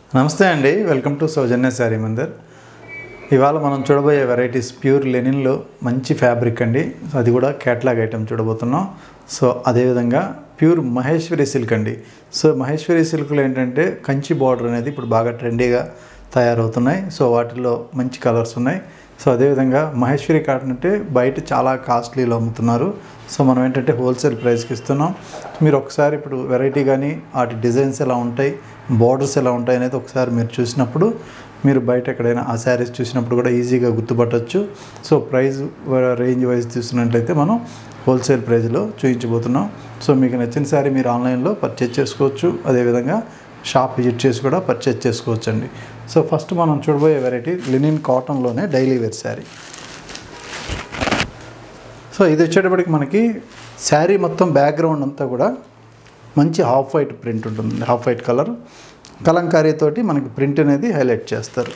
నమస్తే అండి welcome to Soujanya Saree Mandir ఇవాళ మనం చూడబోయే వెరైటీస్ ప్యూర్ లెనిన్లో మంచి ఫ్యాబ్రిక్ అండి అది కూడా క్యాట్లాగ్ ఐటమ్ చూడబోతున్నాం సో అదేవిధంగా ప్యూర్ మహేశ్వరి సిల్క్ అండి సో మహేశ్వరి సిల్క్లో ఏంటంటే కంచి బార్డర్ అనేది ఇప్పుడు బాగా ట్రెండీగా తయారవుతున్నాయి సో వాటిలో మంచి కలర్స్ ఉన్నాయి సో అదేవిధంగా మహేశ్వరి కాటన్ అంటే బయట చాలా కాస్ట్లీలో అమ్ముతున్నారు సో మనం ఏంటంటే హోల్సేల్ ప్రైస్కి ఇస్తున్నాం మీరు ఒకసారి ఇప్పుడు వెరైటీ కానీ వాటి డిజైన్స్ ఎలా ఉంటాయి బార్డర్స్ ఎలా ఉంటాయి అనేది ఒకసారి మీరు చూసినప్పుడు మీరు బయట ఎక్కడైనా ఆ శారీస్ చూసినప్పుడు కూడా ఈజీగా గుర్తుపట్టవచ్చు సో ప్రైస్ రేంజ్ వైజ్ చూసినట్లయితే మనం హోల్సేల్ ప్రైస్లో చూపించబోతున్నాం సో మీకు నచ్చిన శారీ మీరు ఆన్లైన్లో పర్చేజ్ చేసుకోవచ్చు అదేవిధంగా షాప్ విజిట్ చేసి కూడా పర్చేజ్ చేసుకోవచ్చు అండి సో ఫస్ట్ మనం చూడబోయే వెరైటీ లినిన్ కాటన్లోనే డైలీ వేర్ శారీ సో ఇది వచ్చేటప్పటికి మనకి శారీ మొత్తం బ్యాక్గ్రౌండ్ అంతా కూడా మంచి హాఫ్ వైట్ ప్రింట్ ఉంటుంది హాఫ్ వైట్ కలర్ కలంకారీ తోటి మనకి ప్రింట్ అనేది హైలైట్ చేస్తారు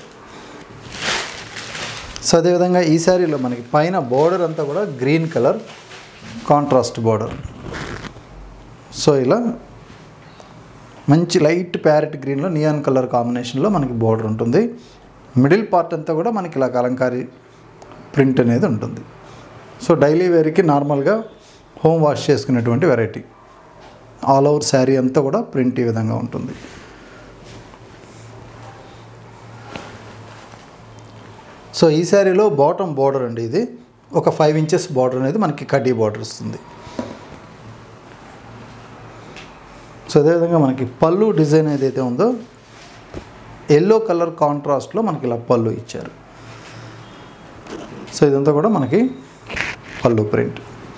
సో అదేవిధంగా ఈ శారీలో మనకి పైన బోర్డర్ అంతా కూడా green colour contrast border so ఇలా మంచి లైట్ ప్యారెట్ గ్రీన్లో నియాన్ కలర్ కాంబినేషన్లో మనకి బోర్డర్ ఉంటుంది మిడిల్ పార్ట్ అంతా కూడా మనకి ఇలా కలంకారీ ప్రింట్ అనేది ఉంటుంది సో డైలీ వేర్కి నార్మల్గా హోమ్ వాష్ చేసుకునేటువంటి వెరైటీ ఆల్ ఓవర్ శారీ అంతా కూడా ప్రింట్ ఈ విధంగా ఉంటుంది సో ఈ శారీలో బాటమ్ బార్డర్ అండి ఇది ఒక ఫైవ్ ఇంచెస్ బార్డర్ అనేది మనకి కడ్డీ బార్డర్ వస్తుంది సో అదేవిధంగా మనకి పళ్ళు డిజైన్ ఏదైతే ఉందో ఎల్లో కలర్ కాంట్రాస్ట్లో మనకి ఇలా పళ్ళు ఇచ్చారు సో ఇదంతా కూడా మనకి పళ్ళు ప్రింట్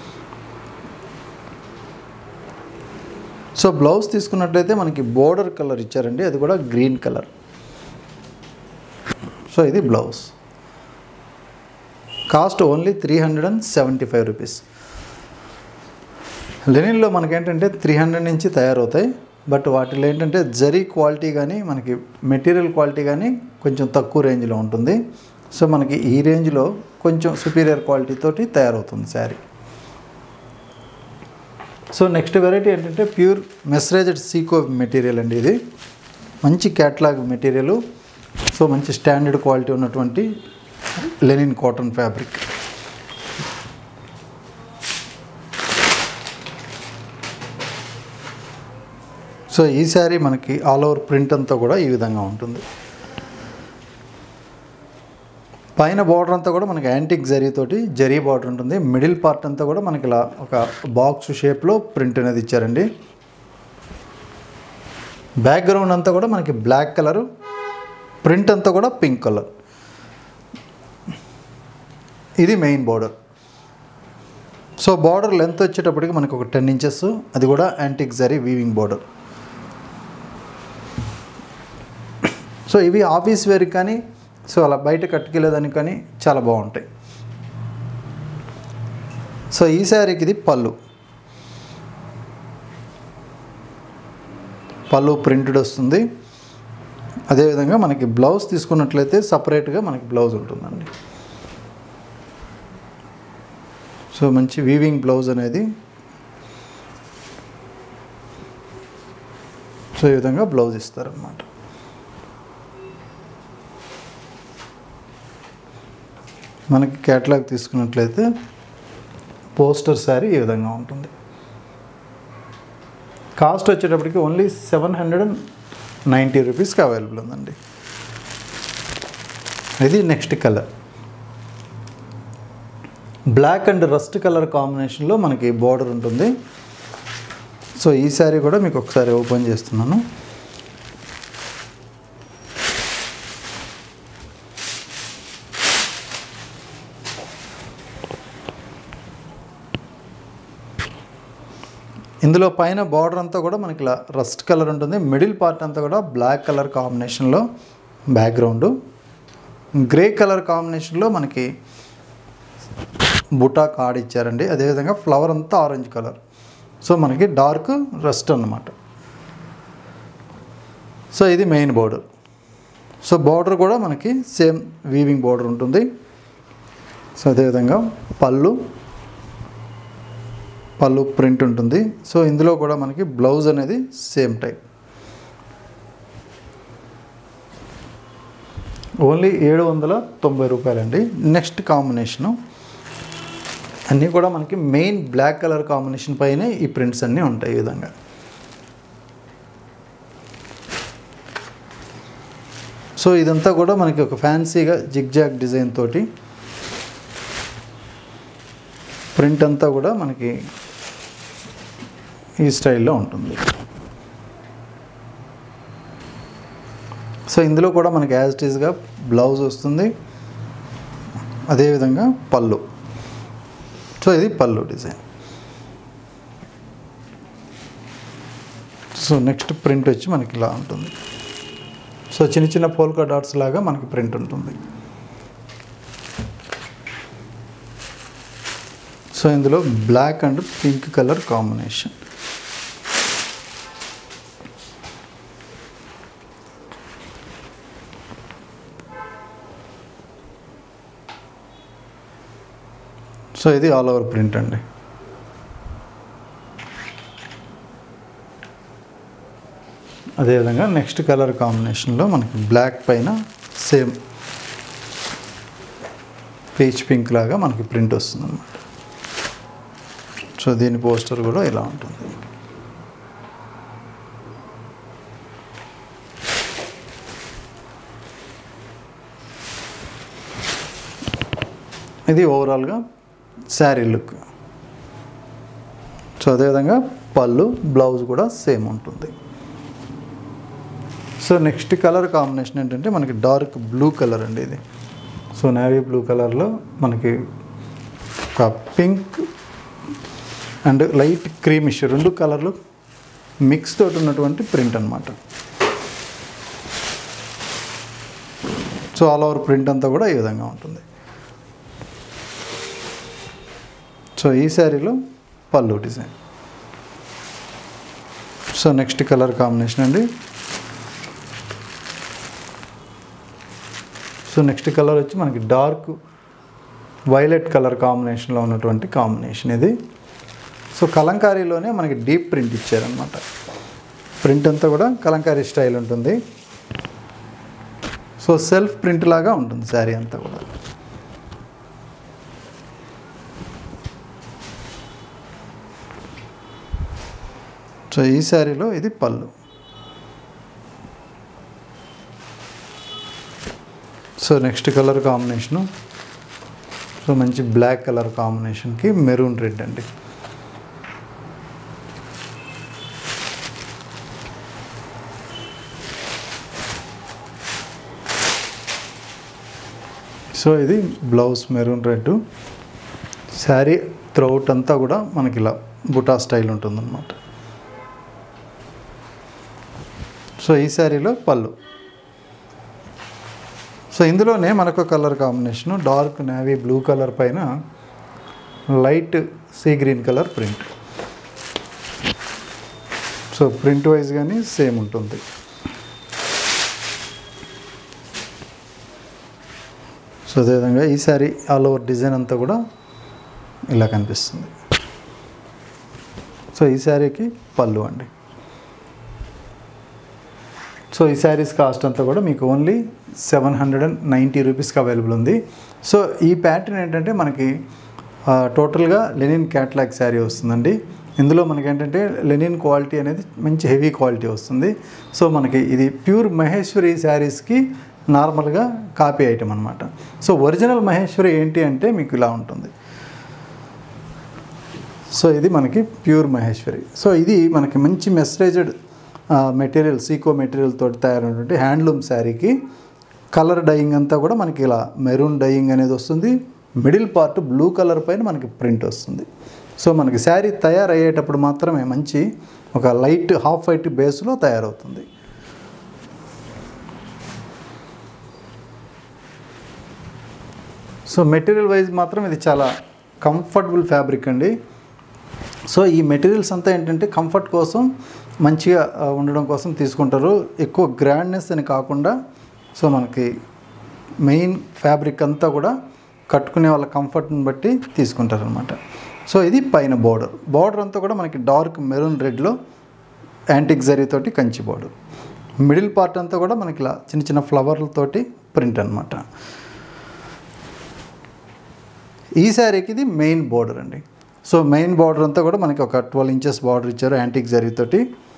సో బ్లౌజ్ తీసుకున్నట్లయితే మనకి బోర్డర్ కలర్ ఇచ్చారండి అది కూడా గ్రీన్ కలర్ సో ఇది blouse cost only three hundred and seventy five rupees లెనిన్లో మనకేంటంటే త్రీ హండ్రెడ్ నుంచి తయారవుతాయి బట్ వాటిలో ఏంటంటే జరీ క్వాలిటీ కానీ మనకి మెటీరియల్ క్వాలిటీ కానీ కొంచెం తక్కువ రేంజ్లో ఉంటుంది సో మనకి ఈ రేంజ్లో కొంచెం సుపీరియర్ క్వాలిటీ తోటి తయారవుతుంది శారీ సో నెక్స్ట్ వెరైటీ ఏంటంటే ప్యూర్ మెస్రేజెడ్ సీకో మెటీరియల్ అండి ఇది మంచి క్యాట్లాగ్ మెటీరియల్ సో మంచి స్టాండర్డ్ క్వాలిటీ ఉన్నటువంటి లెనిన్ కాటన్ ఫ్యాబ్రిక్ సో ఈ శారీ మనకి ఆల్ ఓవర్ ప్రింట్ అంతా కూడా ఈ విధంగా ఉంటుంది పైన బార్డర్ అంతా కూడా మనకి యాంటిక్ జరీతోటి జరీ బార్డర్ ఉంటుంది మిడిల్ పార్ట్ అంతా కూడా మనకి ఇలా ఒక బాక్స్ షేప్లో ప్రింట్ అనేది ఇచ్చారండి బ్యాక్గ్రౌండ్ అంతా కూడా మనకి బ్లాక్ కలరు ప్రింట్ అంతా కూడా పింక్ కలర్ ఇది main border so border length వచ్చేటప్పటికి మనకి ఒక టెన్ ఇంచెస్ అది కూడా antique zari weaving border so ఇవి ఆఫీస్ వేర్కి కానీ సో అలా బయట కట్టుకెళ్ళేదానికి కానీ చాలా బాగుంటాయి సో ఈ శారీకి ఇది పళ్ళు పళ్ళు ప్రింటెడ్ వస్తుంది అదేవిధంగా మనకి బ్లౌజ్ తీసుకున్నట్లయితే సపరేట్గా మనకి బ్లౌజ్ ఉంటుందండి సో మంచి వీవింగ్ బ్లౌజ్ అనేది సో ఈ విధంగా బ్లౌజ్ ఇస్తారన్నమాట మనకి క్యాటలాగ్ తీసుకున్నట్లయితే పోస్టర్ శారీ ఈ విధంగా ఉంటుంది కాస్ట్ వచ్చేటప్పటికి only seven hundred and ninety రూపీస్కి అవైలబుల్ ఉందండి ఇది next colour black and rust colour కాంబినేషన్లో మనకి బార్డర్ ఉంటుంది సో ఈ శారీ కూడా మీకు ఒకసారి ఓపెన్ చేస్తున్నాను ఇందులో పైన బార్డర్ అంతా కూడా మనకి ఇలా రస్ట్ కలర్ ఉంటుంది మిడిల్ పార్ట్ అంతా కూడా బ్లాక్ కలర్ కాంబినేషన్లో బ్యాక్గ్రౌండ్ గ్రే కలర్ కాంబినేషన్లో మనకి బుటా కార్డ్ ఇచ్చారండి అదేవిధంగా ఫ్లవర్ అంతా ఆరెంజ్ కలర్ సో మనకి డార్క్ రస్ట్ అన్నమాట సో ఇది మెయిన్ బోర్డర్ సో బార్డర్ కూడా మనకి సేమ్ వీవింగ్ బార్డర్ ఉంటుంది సో అదేవిధంగా పళ్ళు పళ్ళు ప్రింట్ ఉంటుంది సో ఇందులో కూడా మనకి బ్లౌజ్ అనేది సేమ్ టైప్ ఓన్లీ ఏడు వందల తొంభై రూపాయలండి నెక్స్ట్ కాంబినేషను అన్నీ కూడా మనకి మెయిన్ బ్లాక్ కలర్ కాంబినేషన్ పైనే ఈ ప్రింట్స్ అన్నీ ఉంటాయి ఈ విధంగా సో ఇదంతా కూడా మనకి ఒక ఫ్యాన్సీగా జిగ్జాగ్ డిజైన్ తోటి ప్రింట్ అంతా కూడా మనకి ఈ స్టైల్లో ఉంటుంది సో ఇందులో కూడా మనకి యాజ్ ఇట్ ఈస్గా బ్లౌజ్ వస్తుంది అదేవిధంగా పళ్ళు సో ఇది పళ్ళు డిజైన్ సో నెక్స్ట్ ప్రింట్ వచ్చి మనకి ఇలా ఉంటుంది సో చిన్న చిన్న పోల్కా డాట్స్ లాగా మనకి ప్రింట్ ఉంటుంది సో ఇందులో black and pink colour combination so ఇది ఆల్ ఓవర్ ప్రింట్ అండి అదేవిధంగా నెక్స్ట్ కలర్ కాంబినేషన్లో మనకి బ్లాక్ పైన సేమ్ పీచ్ పింక్ లాగా మనకి ప్రింట్ వస్తుంది అనమాట సో దీని పోస్టర్ కూడా ఇలా ఉంటుంది ఇది ఓవరాల్గా శారీ లుక్ సో అదేవిధంగా పళ్ళు బ్లౌజ్ కూడా సేమ్ ఉంటుంది సో నెక్స్ట్ కలర్ కాంబినేషన్ ఏంటంటే మనకి డార్క్ బ్లూ కలర్ అండి ఇది సో నేవీ బ్లూ కలర్లో మనకి ఒక పింక్ అండ్ లైట్ క్రీమిష్ రెండు కలర్లు మిక్స్ తోటి ఉన్నటువంటి ప్రింట్ అనమాట సో ఆల్ ఓవర్ ప్రింట్ అంతా కూడా ఈ విధంగా ఉంటుంది సో ఈ శారీలో పళ్ళు design so next colour combination అండి సో నెక్స్ట్ కలర్ వచ్చి మనకి డార్క్ వైలెట్ కలర్ కాంబినేషన్లో ఉన్నటువంటి కాంబినేషన్ ఇది సో కలంకారీలోనే మనకి డీప్ ప్రింట్ ఇచ్చారనమాట ప్రింట్ అంతా కూడా కలంకారీ స్టైల్ ఉంటుంది సో సెల్ఫ్ ప్రింట్ లాగా ఉంటుంది శారీ అంతా కూడా సో ఈ శారీలో ఇది పళ్ళు so next colour combination so మంచి బ్లాక్ కలర్ కాంబినేషన్కి మెరూన్ రెడ్ అండి సో ఇది blouse maroon red sari throughout అంతా కూడా మనకి ఇలా బుటా స్టైల్ ఉంటుందన్నమాట సో ఈ శారీలో పళ్ళు సో ఇందులోనే మనకు colour combination dark navy blue colour పైన light sea green colour print so print wise కానీ సేమ్ ఉంటుంది సో అదేవిధంగా ఈ శారీ ఆల్ ఓవర్ డిజైన్ అంతా కూడా ఇలా కనిపిస్తుంది సో ఈ శారీకి పళ్ళు అండి సో ఈ శారీస్ కాస్ట్ అంతా కూడా మీకు only seven hundred and ninety రూపీస్కి అవైలబుల్ ఉంది సో ఈ ప్యాటర్న్ ఏంటంటే మనకి ఆ, టోటల్గా లెనిన్ క్యాట్లాగ్ శారీ వస్తుందండి ఇందులో మనకి ఏంటంటే లెనిన్ క్వాలిటీ అనేది మంచి హెవీ క్వాలిటీ వస్తుంది సో మనకి ఇది ప్యూర్ మహేశ్వరి శారీస్కి నార్మల్గా కాపీ ఐటమ్ అనమాట సో ఒరిజినల్ మహేశ్వరి ఏంటి అంటే మీకు ఇలా ఉంటుంది సో ఇది మనకి ప్యూర్ మహేశ్వరి సో ఇది మనకి మంచి మెస్రైజ్డ్ మెటీరియల్ సీకో మెటీరియల్ తోటి తయారైనటువంటి హ్యాండ్లూమ్ శారీకి కలర్ డైయింగ్ అంతా కూడా మనకి ఇలా మెరూన్ డైయింగ్ అనేది వస్తుంది మిడిల్ పార్ట్ బ్లూ కలర్ పైన మనకి ప్రింట్ వస్తుంది సో మనకి శారీ తయారయ్యేటప్పుడు మాత్రమే మంచి ఒక లైట్ హాఫ్ వైట్ బేస్లో తయారవుతుంది సో మెటీరియల్ వైజ్ మాత్రం ఇది చాలా కంఫర్టబుల్ ఫ్యాబ్రిక్ అండి సో ఈ మెటీరియల్స్ అంతా ఏంటంటే కంఫర్ట్ కోసం మంచిగా ఆ, ఉండడం కోసం తీసుకుంటారు ఎక్కువ గ్రాండ్నెస్ అని కాకుండా సో మనకి మెయిన్ ఫ్యాబ్రిక్ అంతా కూడా కట్టుకునే వాళ్ళ కంఫర్ట్ని బట్టి తీసుకుంటారు అనమాట సో ఇది పైన బార్డర్ బార్డర్ అంతా కూడా మనకి డార్క్ మెరూన్ రెడ్లో యాంటిక్ జరీ తోటి కంచి బార్డర్ మిడిల్ పార్ట్ అంతా కూడా మనకి ఇలా చిన్న చిన్న ఫ్లవర్లతోటి ప్రింట్ అనమాట ఈ శారీకి ఇది మెయిన్ బార్డర్ అండి సో మెయిన్ బార్డర్ అంతా కూడా మనకి ఒక ట్వెల్వ్ ఇంచెస్ బార్డర్ ఇచ్చారు యాంటిక్ జరీతోటి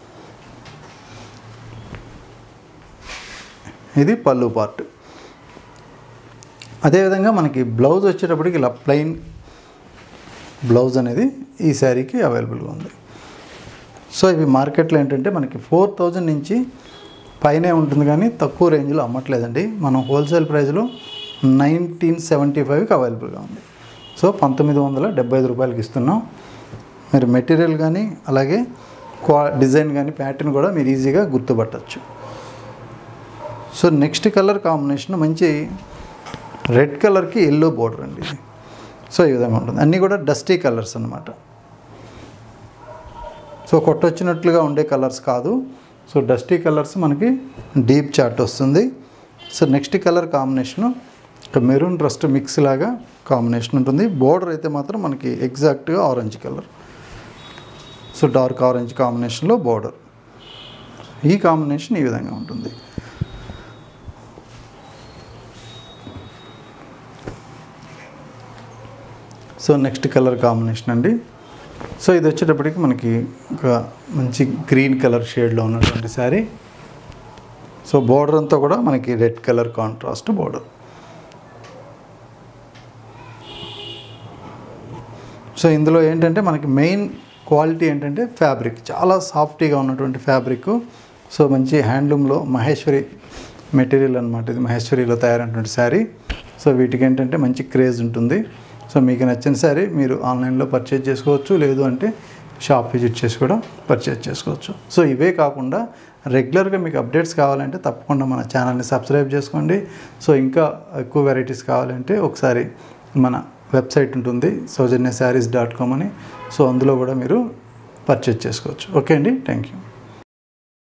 ఇది పళ్ళు పార్ట్ అదేవిధంగా మనకి బ్లౌజ్ వచ్చేటప్పటికి ఇలా ప్లెయిన్ బ్లౌజ్ అనేది ఈ శారీకి అవైలబుల్గా ఉంది సో ఇవి మార్కెట్లో ఏంటంటే మనకి ఫోర్ థౌజండ్ నుంచి పైనే ఉంటుంది కానీ తక్కువ రేంజ్లో అమ్మట్లేదండి మనం హోల్సేల్ ప్రైస్లో నైన్టీన్ సెవెంటీ ఫైవ్కి అవైలబుల్గా ఉంది సో పంతొమ్మిది వందల డెబ్బై ఐదు రూపాయలకి ఇస్తున్నాం మీరు మెటీరియల్ కానీ అలాగే క్వా డిజైన్ కానీ ప్యాటర్న్ కూడా మీరు ఈజీగా గుర్తుపట్టచ్చు సో నెక్స్ట్ కలర్ కాంబినేషన్ మంచి రెడ్ కలర్కి ఎల్లో బోర్డర్ అండి ఇది సో ఈ విధంగా ఉంటుంది అన్నీ కూడా డస్టీ కలర్స్ అన్నమాట సో కొట్టొచ్చినట్లుగా ఉండే కలర్స్ కాదు సో డస్టీ కలర్స్ మనకి డీప్ చాట్ వస్తుంది సో నెక్స్ట్ కలర్ కాంబినేషను ఒక మెరూన్ రస్ట్ మిక్స్ లాగా కాంబినేషన్ ఉంటుంది బోర్డర్ అయితే మాత్రం మనకి ఎగ్జాక్ట్గా orange colour so dark orange కాంబినేషన్లో బోర్డర్ ఈ కాంబినేషన్ ఈ విధంగా ఉంటుంది సో నెక్స్ట్ కలర్ కాంబినేషన్ అండి సో ఇది వచ్చేటప్పటికి మనకి ఒక మంచి గ్రీన్ కలర్ షేడ్లో ఉన్నటువంటి శారీ సో బోర్డర్ అంతా కూడా మనకి red colour contrast border so ఇందులో ఏంటంటే మనకి మెయిన్ క్వాలిటీ ఏంటంటే ఫ్యాబ్రిక్ చాలా సాఫ్టీగా ఉన్నటువంటి ఫ్యాబ్రిక్ సో మంచి హ్యాండ్లూమ్లో మహేశ్వరి మెటీరియల్ అనమాట ఇది మహేశ్వరిలో తయారైనటువంటి శారీ సో వీటికి ఏంటంటే మంచి క్రేజ్ ఉంటుంది సో మీకు నచ్చిన శారీ మీరు ఆన్లైన్లో పర్చేజ్ చేసుకోవచ్చు లేదు అంటే షాప్ విజిట్ చేసి కూడా పర్చేజ్ చేసుకోవచ్చు సో ఇవే కాకుండా రెగ్యులర్గా మీకు అప్డేట్స్ కావాలంటే తప్పకుండా మన ఛానల్ని సబ్స్క్రైబ్ చేసుకోండి సో ఇంకా ఎక్కువ వెరైటీస్ కావాలంటే ఒకసారి మన వెబ్సైట్ ఉంటుంది సౌజన్య శారీస్ డాట్ కామ్ అని సో అందులో కూడా మీరు పర్చేజ్ చేసుకోవచ్చు ఓకే అండి థ్యాంక్ యూ